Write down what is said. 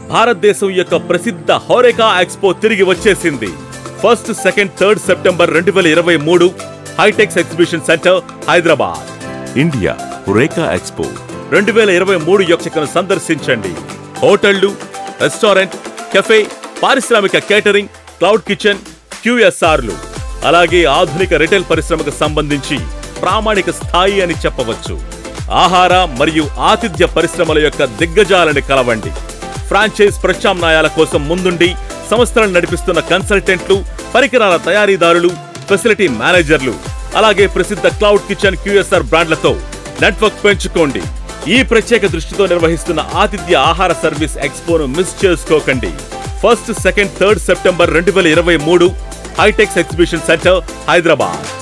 భారతదేశం యొక్క ప్రసిద్ధ హోరేకా ఎక్స్పో తిరిగి వచ్చేసింది ఫస్ట్ సెకండ్ థర్డ్ సెప్టెంబర్ రెండు వేల ఇరవై మూడు HITEX exhibition centre Hyderabad India HoReCa expo రెండు వేల ఇరవై మూడు యొక్కను సందర్శించండి హోటళ్లు రెస్టారెంట్ కెఫే పారిశ్రామిక కేటరింగ్ క్లౌడ్ కిచెన్ క్యూఎస్ఆర్లు అలాగే ఆధునిక రిటైల్ పరిశ్రమకు సంబంధించి ప్రామాణిక స్థాయి అని చెప్పవచ్చు ఆహార మరియు ఆతిథ్య పరిశ్రమల యొక్క దిగ్గజాలని కలవండి ఫ్రాంచైజ్ ప్రత్యామ్నాయాల కోసం ముందుండి సంస్థలను నడిపిస్తున్న కన్సల్టెంట్లు పరికరాల తయారీదారులు ఫెసిలిటీ మేనేజర్లు అలాగే ప్రసిద్ధ క్లౌడ్ కిచెన్ క్యూఎస్ఆర్ బ్రాండ్లతో నెట్వర్క్ పెంచుకోండి ఈ ప్రత్యేక దృష్టితో నిర్వహిస్తున్న ఆతిథ్య ఆహార సర్వీస్ ఎక్స్పోను మిస్ చేసుకోకండి ఫస్ట్ సెకండ్ థర్డ్ సెప్టెంబర్ రెండు వేల ఇరవై మూడు హైటెక్స్ ఎగ్జిబిషన్ సెంటర్ హైదరాబాద్